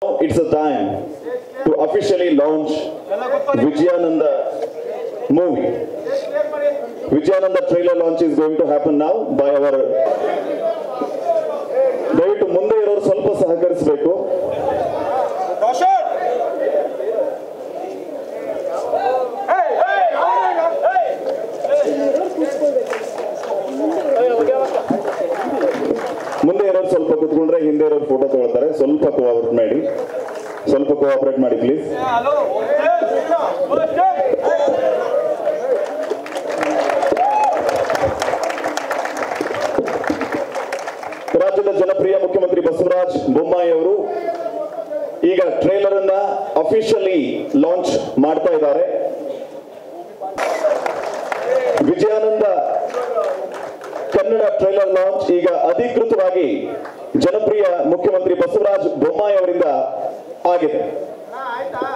It's a time to officially launch Vijayananda movie. Vijayananda trailer launch is going to happen now by our ದಯವಿಟ್ಟು ಮುಂದೆ ಇರೋರು ಸ್ವಲ್ಪ ಸಹಕರಿಸಬೇಕು ಮುಂದೆ ಇರೋರು ಸ್ವಲ್ಪ ಕುತ್ಕೊಂಡ್ರೆ ಹಿಂದೆ ಇರೋರು ಫೋಟೋ ತಗೊಳ್ತಾರೆ ಸ್ವಲ್ಪ ಕೋಆಪರೇಟ್ ಮಾಡಿ ಸ್ವಲ್ಪ ಕೋಆಪರೇಟ್ ಮಾಡಿ ಪ್ಲೀಸ್ ರಾಜ್ಯದ ಜನಪ್ರಿಯ ಮುಖ್ಯಮಂತ್ರಿ ಬಸವರಾಜ ಬೊಮ್ಮಾಯಿ ಅವರು ಈಗ ಟ್ರೇಲರ್ ಅನ್ನ ಅಫಿಷಿಯಲಿ ಲಾಂಚ್ ಮಾಡ್ತಾ ಇದ್ದಾರೆ ವಿಜಯಾನಂದ ಕನ್ನಡ ಟ್ರೈಲರ್ ಲಾಂಚ್ ಈಗ ಅಧಿಕೃತವಾಗಿ ಜನಪ್ರಿಯ ಮುಖ್ಯಮಂತ್ರಿ ಬಸವರಾಜ ಬೊಮ್ಮಾಯಿ ಅವರಿಂದ ಆಗಿದೆ